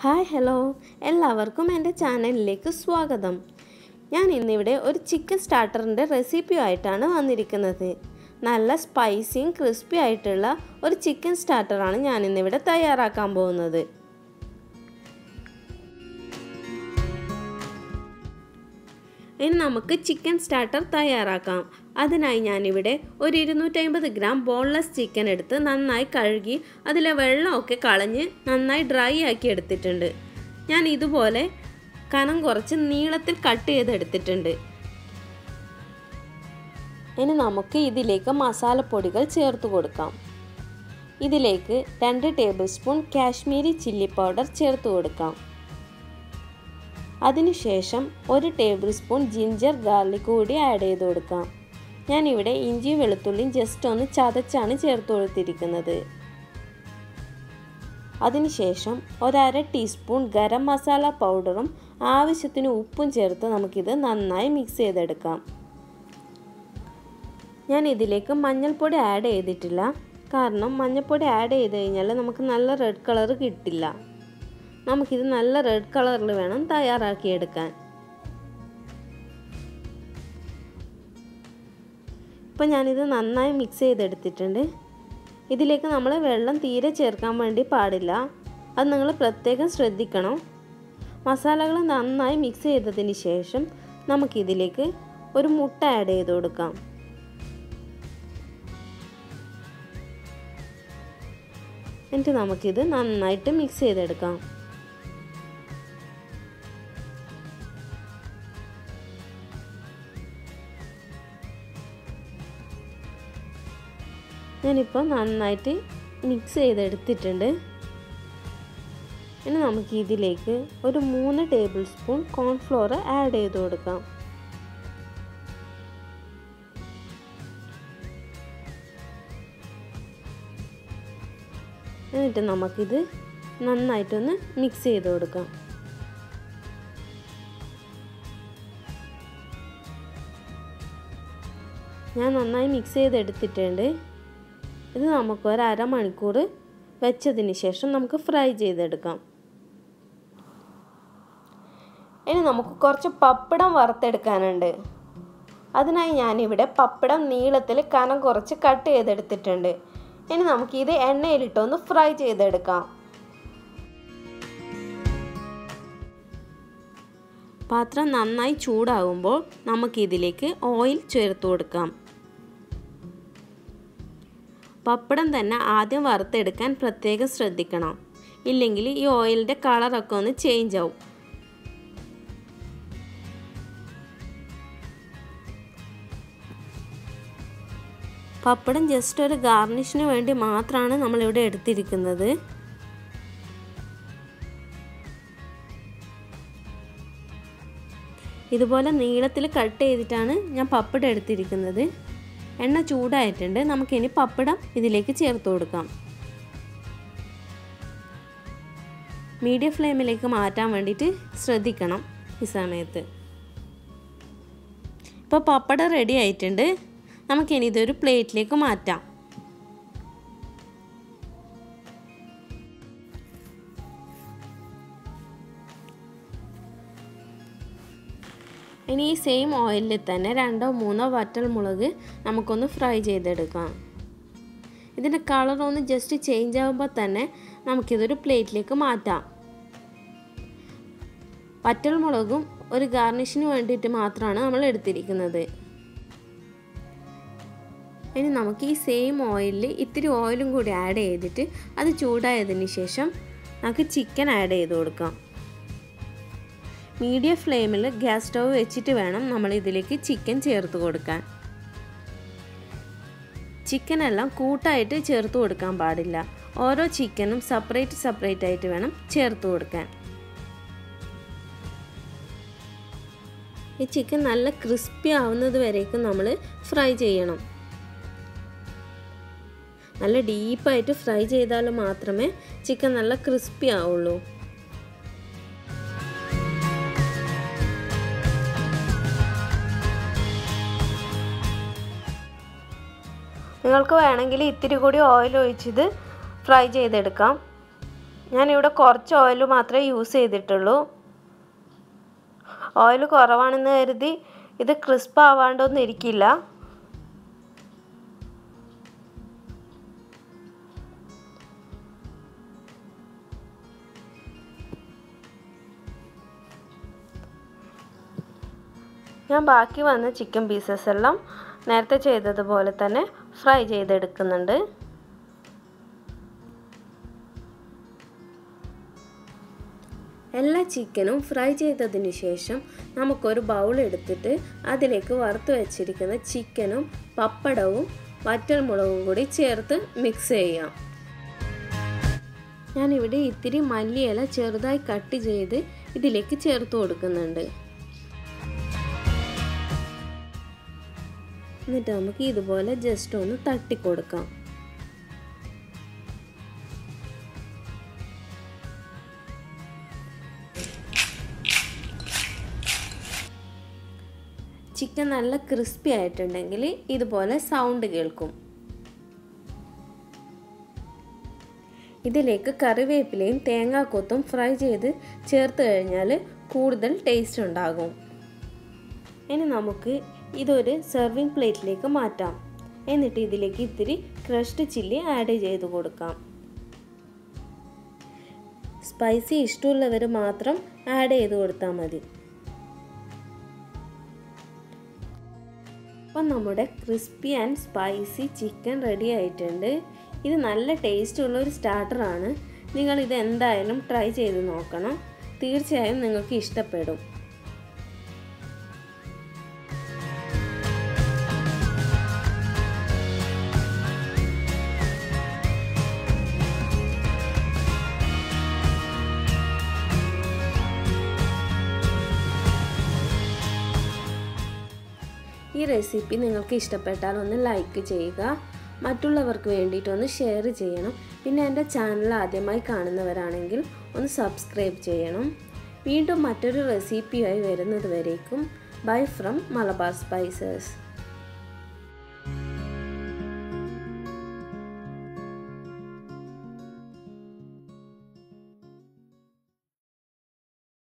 hi hello എല്ലാവർക്കും എൻ്റെ ചാനലിലേക്ക് സ്വാഗതം ഞാൻ ഇന്നിവിടെ ഒരു ചിക്കൻ സ്റ്റാർട്ടറിൻ്റെ റെസിപ്പി ആയിട്ടാണ് വന്നിരിക്കുന്നത് നല്ല സ്പൈസിയും ക്രിസ്പി ആയിട്ടുള്ള ഒരു ചിക്കൻ സ്റ്റാർട്ടറാണ് ഞാൻ ഇന്നിവിടെ തയ്യാറാക്കാൻ പോകുന്നത് ഇനി നമുക്ക് ചിക്കൻ സ്റ്റാർട്ടർ തയ്യാറാക്കാം അതിനായി ഞാനിവിടെ ഒരു ഇരുന്നൂറ്റമ്പത് ഗ്രാം ബോൺലെസ് ചിക്കൻ എടുത്ത് നന്നായി കഴുകി അതിലെ വെള്ളമൊക്കെ കളഞ്ഞ് നന്നായി ഡ്രൈ ആക്കി എടുത്തിട്ടുണ്ട് ഞാൻ ഇതുപോലെ കനം കുറച്ച് നീളത്തിൽ കട്ട് ചെയ്തെടുത്തിട്ടുണ്ട് ഇനി നമുക്ക് ഇതിലേക്ക് മസാലപ്പൊടികൾ ചേർത്ത് കൊടുക്കാം ഇതിലേക്ക് രണ്ട് tablespoon Kashmiri chilli powder ചേർത്ത് കൊടുക്കാം അതിനുശേഷം ഒരു ടേബിൾ സ്പൂൺ ജിഞ്ചർ ഗാർലിക് കൂടി ആഡ് ചെയ്ത് കൊടുക്കാം ഞാനിവിടെ ഇഞ്ചി വെളുത്തുള്ളിയും ജസ്റ്റ് ഒന്ന് ചതച്ചാണ് ചേർത്ത് കൊടുത്തിരിക്കുന്നത് അതിനുശേഷം ഒരര ടീസ്പൂൺ ഗരം മസാല പൗഡറും ആവശ്യത്തിന് ഉപ്പും ചേർത്ത് നമുക്കിത് നന്നായി മിക്സ് ചെയ്തെടുക്കാം ഞാൻ ഇതിലേക്ക് മഞ്ഞൾപ്പൊടി ആഡ് ചെയ്തിട്ടില്ല കാരണം മഞ്ഞൾപ്പൊടി ആഡ് ചെയ്ത് കഴിഞ്ഞാൽ നമുക്ക് നല്ല റെഡ് കളർ കിട്ടില്ല നമുക്കിത് നല്ല റെഡ് കളറിൽ വേണം തയ്യാറാക്കിയെടുക്കാൻ ഇപ്പം ഞാനിത് നന്നായി മിക്സ് ചെയ്തെടുത്തിട്ടുണ്ട് ഇതിലേക്ക് നമ്മൾ വെള്ളം തീരെ ചേർക്കാൻ വേണ്ടി പാടില്ല അത് നിങ്ങൾ പ്രത്യേകം ശ്രദ്ധിക്കണം മസാലകൾ നന്നായി മിക്സ് ചെയ്തതിന് ശേഷം നമുക്കിതിലേക്ക് ഒരു മുട്ട ആഡ് ചെയ്ത് കൊടുക്കാം എന്നിട്ട് നമുക്കിത് നന്നായിട്ട് മിക്സ് ചെയ്തെടുക്കാം ഞാനിപ്പോൾ നന്നായിട്ട് മിക്സ് ചെയ്തെടുത്തിട്ടുണ്ട് ഇനി നമുക്ക് ഇതിലേക്ക് ഒരു മൂന്ന് ടേബിൾ സ്പൂൺ കോൺഫ്ലോർ ആഡ് ചെയ്ത് കൊടുക്കാം എന്നിട്ട് നമുക്കിത് നന്നായിട്ടൊന്ന് മിക്സ് ചെയ്ത് കൊടുക്കാം ഞാൻ നന്നായി മിക്സ് ചെയ്തെടുത്തിട്ടുണ്ട് ഇത് നമുക്ക് ഒരു അരമണിക്കൂർ വെച്ചതിന് ശേഷം നമുക്ക് ഫ്രൈ ചെയ്തെടുക്കാം ഇനി നമുക്ക് കുറച്ച് പപ്പടം വറുത്തെടുക്കാനുണ്ട് അതിനായി ഞാനിവിടെ പപ്പടം നീളത്തിൽ കനം കുറച്ച് കട്ട് ചെയ്തെടുത്തിട്ടുണ്ട് ഇനി നമുക്ക് ഇത് എണ്ണയിലിട്ടൊന്ന് ഫ്രൈ ചെയ്തെടുക്കാം പാത്രം നന്നായി ചൂടാകുമ്പോൾ നമുക്കിതിലേക്ക് ഓയിൽ ചേർത്ത് കൊടുക്കാം പപ്പടം തന്നെ ആദ്യം വറുത്തെടുക്കാൻ പ്രത്യേകം ശ്രദ്ധിക്കണം ഇല്ലെങ്കിൽ ഈ ഓയിലിൻ്റെ കളറൊക്കെ ഒന്ന് ചേഞ്ച് ആവും പപ്പടം ജസ്റ്റ് ഒരു ഗാർണിഷിന് വേണ്ടി മാത്രമാണ് നമ്മളിവിടെ എടുത്തിരിക്കുന്നത് ഇതുപോലെ നീളത്തിൽ കട്ട് ചെയ്തിട്ടാണ് ഞാൻ പപ്പടം എടുത്തിരിക്കുന്നത് എണ്ണ ചൂടായിട്ടുണ്ട് നമുക്കിനി പപ്പടം ഇതിലേക്ക് ചേർത്ത് കൊടുക്കാം മീഡിയം ഫ്ലെയിമിലേക്ക് മാറ്റാൻ വേണ്ടിയിട്ട് ശ്രദ്ധിക്കണം ഈ സമയത്ത് ഇപ്പോൾ പപ്പടം റെഡി ആയിട്ടുണ്ട് നമുക്കിനി ഇതൊരു പ്ലേറ്റിലേക്ക് മാറ്റാം ഇനി ഈ സെയിം ഓയിലിൽ തന്നെ രണ്ടോ മൂന്നോ വറ്റൽ മുളക് നമുക്കൊന്ന് ഫ്രൈ ചെയ്തെടുക്കാം ഇതിൻ്റെ കളർ ഒന്ന് ജസ്റ്റ് ചേഞ്ച് ആകുമ്പോൾ തന്നെ നമുക്കിതൊരു പ്ലേറ്റിലേക്ക് മാറ്റാം വറ്റൽ മുളകും ഒരു ഗാർണിഷിന് വേണ്ടിയിട്ട് മാത്രമാണ് നമ്മൾ എടുത്തിരിക്കുന്നത് ഇനി നമുക്ക് ഈ സെയിം ഓയിലിൽ ഇത്തിരി ഓയിലും കൂടി ആഡ് ചെയ്തിട്ട് അത് ചൂടായതിന് ശേഷം നമുക്ക് ചിക്കൻ ആഡ് ചെയ്ത് കൊടുക്കാം മീഡിയം ഫ്ലെയിമിൽ ഗ്യാസ് സ്റ്റവ് വെച്ചിട്ട് വേണം നമ്മൾ ഇതിലേക്ക് ചിക്കൻ ചേർത്ത് കൊടുക്കാൻ ചിക്കൻ എല്ലാം കൂട്ടായിട്ട് ചേർത്ത് കൊടുക്കാൻ പാടില്ല ഓരോ ചിക്കനും സെപ്പറേറ്റ് സെപ്പറേറ്റ് ആയിട്ട് വേണം ചേർത്ത് കൊടുക്കാൻ ഈ ചിക്കൻ നല്ല ക്രിസ്പി ആവുന്നത് വരേക്കും നമ്മൾ ഫ്രൈ ചെയ്യണം നല്ല ഡീപ്പായിട്ട് ഫ്രൈ ചെയ്താൽ മാത്രമേ ചിക്കൻ നല്ല ക്രിസ്പി ആവുള്ളൂ നിങ്ങൾക്ക് വേണമെങ്കിൽ ഇത്തിരി കൂടി ഓയിൽ ഒഴിച്ചിത് ഫ്രൈ ചെയ്തെടുക്കാം ഞാനിവിടെ കുറച്ച് ഓയിൽ മാത്രമേ യൂസ് ചെയ്തിട്ടുള്ളൂ ഓയിൽ കുറവാണെന്ന് കരുതി ഇത് ക്രിസ്പ് ആവാണ്ടൊന്നും ഇരിക്കില്ല ഞാൻ ബാക്കി വന്ന ചിക്കൻ പീസസ് എല്ലാം നേരത്തെ ചെയ്തതുപോലെ തന്നെ ഫ്രൈ ചെയ്തെടുക്കുന്നുണ്ട് എല്ലാ ചിക്കനും ഫ്രൈ ചെയ്തതിന് ശേഷം നമുക്കൊരു ബൗൾ എടുത്തിട്ട് അതിലേക്ക് വറുത്ത് വെച്ചിരിക്കുന്ന ചിക്കനും പപ്പടവും വറ്റൽമുളകും കൂടി ചേർത്ത് മിക്സ് ചെയ്യാം ഞാനിവിടെ ഇത്തിരി മല്ലിയില ചെറുതായി കട്ട് ചെയ്ത് ഇതിലേക്ക് ചേർത്ത് കൊടുക്കുന്നുണ്ട് എന്നിട്ട് നമുക്ക് ഇതുപോലെ ജസ്റ്റ് ഒന്ന് തട്ടിക്കൊടുക്കാം ചിക്കൻ നല്ല ക്രിസ്പി ആയിട്ടുണ്ടെങ്കിൽ ഇതുപോലെ സൗണ്ട് കേൾക്കും ഇതിലേക്ക് കറിവേപ്പിലയും തേങ്ങാക്കൊത്തും ഫ്രൈ ചെയ്ത് ചേർത്ത് കഴിഞ്ഞാൽ കൂടുതൽ ടേസ്റ്റ് ഉണ്ടാകും ഇനി നമുക്ക് ഇതൊരു സെർവിങ് പ്ലേറ്റിലേക്ക് മാറ്റാം എന്നിട്ട് ഇതിലേക്ക് ഇത്തിരി ക്രഷ്ഡ് ചില്ലി ആഡ് ചെയ്ത് കൊടുക്കാം സ്പൈസി ഇഷ്ടമുള്ളവർ മാത്രം ആഡ് ചെയ്ത് കൊടുത്താൽ മതി അപ്പം നമ്മുടെ crispy and spicy chicken ready ആയിട്ടുണ്ട് ഇത് നല്ല ടേസ്റ്റ് ഉള്ള ഒരു സ്റ്റാർട്ടറാണ് നിങ്ങൾ ഇത് എന്തായാലും ട്രൈ ചെയ്ത് നോക്കണം തീർച്ചയായും നിങ്ങൾക്ക് ഇഷ്ടപ്പെടും ഈ റെസിപ്പി നിങ്ങൾക്ക് ഇഷ്ടപ്പെട്ടാൽ ഒന്ന് ലൈക്ക് ചെയ്യുക മറ്റുള്ളവർക്ക് വേണ്ടിയിട്ടൊന്ന് ഷെയർ ചെയ്യണം പിന്നെ എൻ്റെ ചാനൽ ആദ്യമായി കാണുന്നവരാണെങ്കിൽ ഒന്ന് സബ്സ്ക്രൈബ് ചെയ്യണം വീണ്ടും മറ്റൊരു റെസിപ്പിയായി വരുന്നത് വരേക്കും ബൈ ഫ്രം മലബാർ സ്പൈസസ്